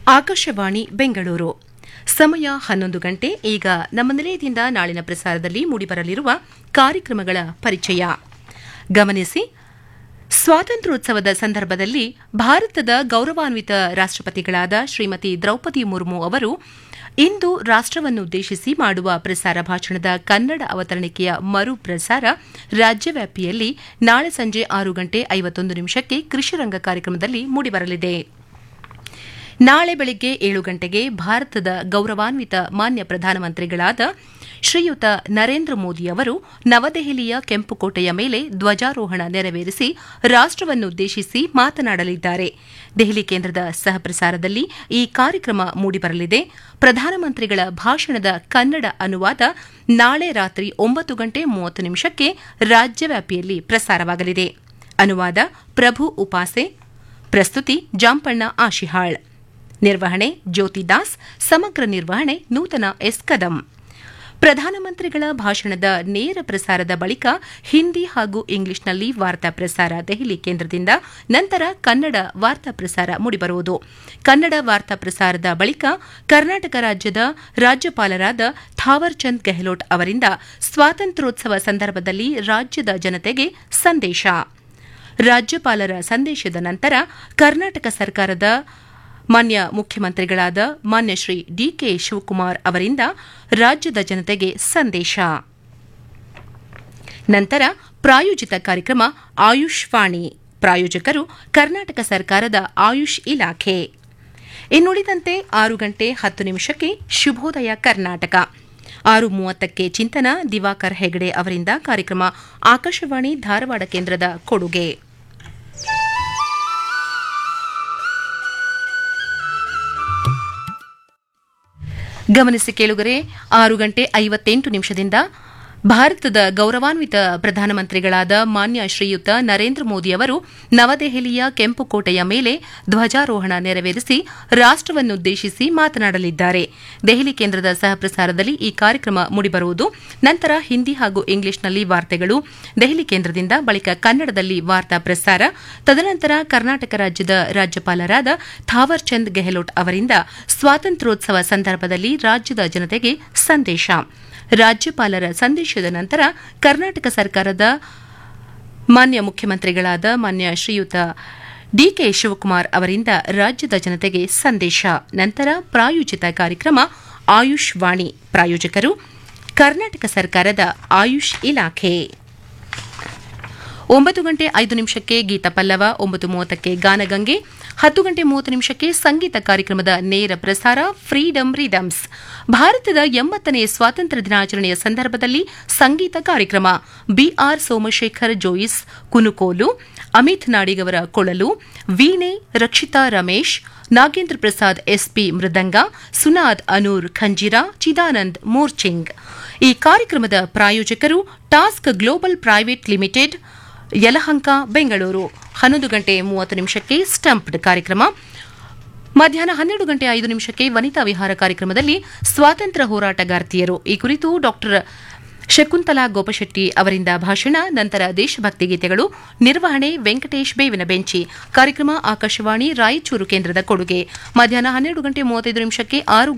ಆಕಾಶವಾಣಿ ಬೆಂಗಳೂರು ಸಮಯ ಹನ್ನೊಂದು ಗಂಟೆ ಈಗ ನಮ್ಮ ನಿಲಯದಿಂದ ನಾಳಿನ ಪ್ರಸಾರದಲ್ಲಿ ಮೂಡಿಬರಲಿರುವ ಕಾರ್ಯಕ್ರಮಗಳ ಪರಿಚಯ ಗಮನಿಸಿ ಸ್ವಾತಂತ್ರ್ಯೋತ್ಸವದ ಸಂದರ್ಭದಲ್ಲಿ ಭಾರತದ ಗೌರವಾನ್ವಿತ ರಾಷ್ಟ್ರಪತಿಗಳಾದ ಶ್ರೀಮತಿ ದ್ರೌಪದಿ ಮುರ್ಮು ಅವರು ಇಂದು ರಾಷ್ಟವನ್ನುದ್ದೇಶಿಸಿ ಮಾಡುವ ಪ್ರಸಾರ ಭಾಷಣದ ಕನ್ನಡ ಅವತರಣಿಕೆಯ ಮರು ಪ್ರಸಾರ ರಾಜ್ಯವ್ಯಾಪಿಯಲ್ಲಿ ನಾಳೆ ಸಂಜೆ ಆರು ಗಂಟೆ ಐವತ್ತೊಂದು ನಿಮಿಷಕ್ಕೆ ಕೃಷಿರಂಗ ಕಾರ್ಯಕ್ರಮದಲ್ಲಿ ಮೂಡಿಬರಲಿದೆ ನಾಳೆ ಬೆಳಗ್ಗೆ ಏಳು ಗಂಟೆಗೆ ಭಾರತದ ಗೌರವಾನ್ವಿತ ಮಾನ್ಯ ಪ್ರಧಾನಮಂತ್ರಿಗಳಾದ ಶ್ರೀಯುತ ನರೇಂದ್ರ ಮೋದಿ ಅವರು ನವದೆಹಲಿಯ ಕೆಂಪುಕೋಟೆಯ ಮೇಲೆ ಧ್ವಜಾರೋಹಣ ನೆರವೇರಿಸಿ ರಾಷ್ಟವನ್ನುದ್ದೇಶಿಸಿ ಮಾತನಾಡಲಿದ್ದಾರೆ ದೆಹಲಿ ಕೇಂದ್ರದ ಸಹಪ್ರಸಾರದಲ್ಲಿ ಈ ಕಾರ್ಯಕ್ರಮ ಮೂಡಿಬರಲಿದೆ ಪ್ರಧಾನಮಂತ್ರಿಗಳ ಭಾಷಣದ ಕನ್ನಡ ಅನುವಾದ ನಾಳೆ ರಾತ್ರಿ ಒಂಬತ್ತು ಗಂಟೆ ಮೂವತ್ತು ನಿಮಿಷಕ್ಕೆ ರಾಜ್ಯವ್ಯಾಪಿಯಲ್ಲಿ ಪ್ರಸಾರವಾಗಲಿದೆ ಅನುವಾದ ಪ್ರಭು ಉಪಾಸೆ ಪ್ರಸ್ತುತಿ ಜಾಂಪಣ್ಣ ಆಶಿಹಾಳ್ ನಿರ್ವಹಣೆ ಜ್ಯೋತಿ ದಾಸ್ ಸಮಗ್ರ ನಿರ್ವಹಣೆ ನೂತನ ಎಸ್ ಕದಂ ಪ್ರಧಾನಮಂತ್ರಿಗಳ ಭಾಷಣದ ನೇರ ಪ್ರಸಾರದ ಬಳಿಕ ಹಿಂದಿ ಹಾಗೂ ಇಂಗ್ಲಿಷ್ನಲ್ಲಿ ವಾರ್ತಾ ಪ್ರಸಾರ ದೆಹಲಿ ಕೇಂದ್ರದಿಂದ ನಂತರ ಕನ್ನಡ ವಾರ್ತಾ ಪ್ರಸಾರ ಮೂಡಿಬರುವುದು ಕನ್ನಡ ವಾರ್ತಾ ಪ್ರಸಾರದ ಬಳಿಕ ಕರ್ನಾಟಕ ರಾಜ್ಯದ ರಾಜ್ಯಪಾಲರಾದ ಥಾವರ್ಚಂದ್ ಗೆಹ್ಲೋಟ್ ಅವರಿಂದ ಸ್ವಾತಂತ್ರ್ಯೋತ್ಸವ ಸಂದರ್ಭದಲ್ಲಿ ರಾಜ್ಯದ ಜನತೆಗೆ ಸಂದೇಶ ರಾಜ್ಯಪಾಲರ ಸಂದೇಶದ ನಂತರ ಕರ್ನಾಟಕ ಸರ್ಕಾರದ ಮಾನ್ಯ ಮುಖ್ಯಮಂತ್ರಿಗಳಾದ ಮಾನ್ಯ ಶ್ರೀ ಡಿಕೆ ಶಿವಕುಮಾರ್ ಅವರಿಂದ ರಾಜ್ಯದ ಜನತೆಗೆ ಸಂದೇಶ ನಂತರ ಪ್ರಾಯೋಜಿತ ಕಾರ್ಯಕ್ರಮ ಆಯುಷ್ ವಾಣಿ ಪ್ರಾಯೋಜಕರು ಕರ್ನಾಟಕ ಸರ್ಕಾರದ ಆಯುಷ್ ಇಲಾಖೆ ಇನ್ನುಳಿದಂತೆ ಆರು ಗಂಟೆ ಹತ್ತು ನಿಮಿಷಕ್ಕೆ ಶುಭೋದಯ ಕರ್ನಾಟಕ ಆರು ಮೂವತ್ತಕ್ಕೆ ಚಿಂತನ ದಿವಾಕರ್ ಹೆಗಡೆ ಅವರಿಂದ ಕಾರ್ಯಕ್ರಮ ಆಕಾಶವಾಣಿ ಧಾರವಾಡ ಕೇಂದ್ರದ ಕೊಡುಗೆ ಗಮನಿಸಿ ಕೇಳುಗರೆ ಆರು ಗಂಟೆ ಐವತ್ತೆಂಟು ನಿಮಿಷದಿಂದ ಭಾರತದ ಗೌರವಾನ್ವಿತ ಪ್ರಧಾನಮಂತ್ರಿಗಳಾದ ಮಾನ್ಯ ಶ್ರೀಯುತ ನರೇಂದ್ರ ಮೋದಿ ಅವರು ನವದೆಹಲಿಯ ಕೆಂಪುಕೋಟೆಯ ಮೇಲೆ ಧ್ವಜಾರೋಹಣ ನೆರವೇರಿಸಿ ರಾಷ್ಟವನ್ನುದ್ದೇಶಿಸಿ ಮಾತನಾಡಲಿದ್ದಾರೆ ದೆಹಲಿ ಕೇಂದ್ರದ ಸಹಪ್ರಸಾರದಲ್ಲಿ ಈ ಕಾರ್ಯಕ್ರಮ ಮೂಡಿಬರುವುದು ನಂತರ ಹಿಂದಿ ಹಾಗೂ ಇಂಗ್ಲಿಷ್ನಲ್ಲಿ ವಾರ್ತೆಗಳು ದೆಹಲಿ ಕೇಂದ್ರದಿಂದ ಬಳಿಕ ಕನ್ನಡದಲ್ಲಿ ವಾರ್ತಾ ಪ್ರಸಾರ ತದನಂತರ ಕರ್ನಾಟಕ ರಾಜ್ಯದ ರಾಜ್ಯಪಾಲರಾದ ಥಾವರ್ಚಂದ್ ಗೆಹ್ಲೋಟ್ ಅವರಿಂದ ಸ್ವಾತಂತ್ರ್ಯೋತ್ಸವ ಸಂದರ್ಭದಲ್ಲಿ ರಾಜ್ಯದ ಜನತೆಗೆ ಸಂದೇಶ ರಾಜ್ಯಪಾಲರ ಸಂದೇಶದ ನಂತರ ಕರ್ನಾಟಕ ಸರ್ಕಾರದ ಮಾನ್ಯ ಮುಖ್ಯಮಂತ್ರಿಗಳಾದ ಮಾನ್ಯ ಶ್ರೀಯುತ ಡಿಕೆ ಶಿವಕುಮಾರ್ ಅವರಿಂದ ರಾಜ್ಯದ ಜನತೆಗೆ ಸಂದೇಶ ನಂತರ ಪ್ರಾಯೋಜಿತ ಕಾರ್ಯಕ್ರಮ ಆಯುಷ್ ವಾಣಿ ಪ್ರಾಯೋಜಕರು ಕರ್ನಾಟಕ ಸರ್ಕಾರದ ಆಯುಷ್ ಇಲಾಖೆ ಒಂಬತ್ತು ಗಂಟೆ ಐದು ನಿಮಿಷಕ್ಕೆ ಗೀತ ಪಲ್ಲವ ಒಂಬತ್ತು ಮೂವತ್ತಕ್ಕೆ ಗಾನಗಂಗೆ ಹತ್ತು ಗಂಟೆ ಮೂವತ್ತು ನಿಮಿಷಕ್ಕೆ ಸಂಗೀತ ಕಾರ್ಯಕ್ರಮದ ನೇರ ಪ್ರಸಾರ ಫ್ರೀಡಮ್ ರಿದಮ್ಸ್ ಭಾರತದ ಎಂಬತ್ತನೇ ಸ್ವಾತಂತ್ರ್ಯ ದಿನಾಚರಣೆಯ ಸಂದರ್ಭದಲ್ಲಿ ಸಂಗೀತ ಕಾರ್ಯಕ್ರಮ ಬಿಆರ್ ಸೋಮಶೇಖರ್ ಜೋಯಿಸ್ ಕುನುಕೋಲು ಅಮಿತ್ ನಾಡಿಗವರ ಕೊಳಲು ವೀಣೆ ರಕ್ಷಿತಾ ರಮೇಶ್ ನಾಗೇಂದ್ರ ಪ್ರಸಾದ್ ಎಸ್ಪಿ ಮೃದಂಗ ಸುನಾದ್ ಅನೂರ್ ಖಂಜಿರಾ ಚಿದಾನಂದ್ ಮೂರ್ಚಿಂಗ್ ಈ ಕಾರ್ಯಕ್ರಮದ ಪ್ರಾಯೋಜಕರು task global private limited Yelahanka Bengaluru ಹನ್ನೊಂದು ಗಂಟೆ ಮೂವತ್ತು ನಿಮಿಷಕ್ಕೆ ಸ್ಟಂಪ್ಡ್ ಕಾರ್ಯಕ್ರಮ ಮಧ್ಯಾಹ್ನ ಹನ್ನೆರಡು ಗಂಟೆ ಐದು ನಿಮಿಷಕ್ಕೆ ವನಿತಾ ವಿಹಾರ ಕಾರ್ಯಕ್ರಮದಲ್ಲಿ ಸ್ವಾತಂತ್ರ್ಯ ಹೋರಾಟಗಾರ್ತಿಯರು ಈ ಕುರಿತು ಡಾಕ್ಟರ್ ಶಕುಂತಲಾ ಗೋಪಶೆಟ್ಟಿ ಅವರಿಂದ ಭಾಷಣ ನಂತರ ದೇಶಭಕ್ತಿ ಗೀತೆಗಳು ನಿರ್ವಹಣೆ ವೆಂಕಟೇಶ್ ಬೇವಿನ ಬೆಂಚಿ ಕಾರ್ಯಕ್ರಮ ಆಕಾಶವಾಣಿ ರಾಯಚೂರು ಕೇಂದ್ರದ ಕೊಡುಗೆ ಮಧ್ಯಾಹ್ನ ಹನ್ನೆರಡು ಗಂಟೆ ಮೂವತ್ತೈದು ನಿಮಿಷಕ್ಕೆ ಆರು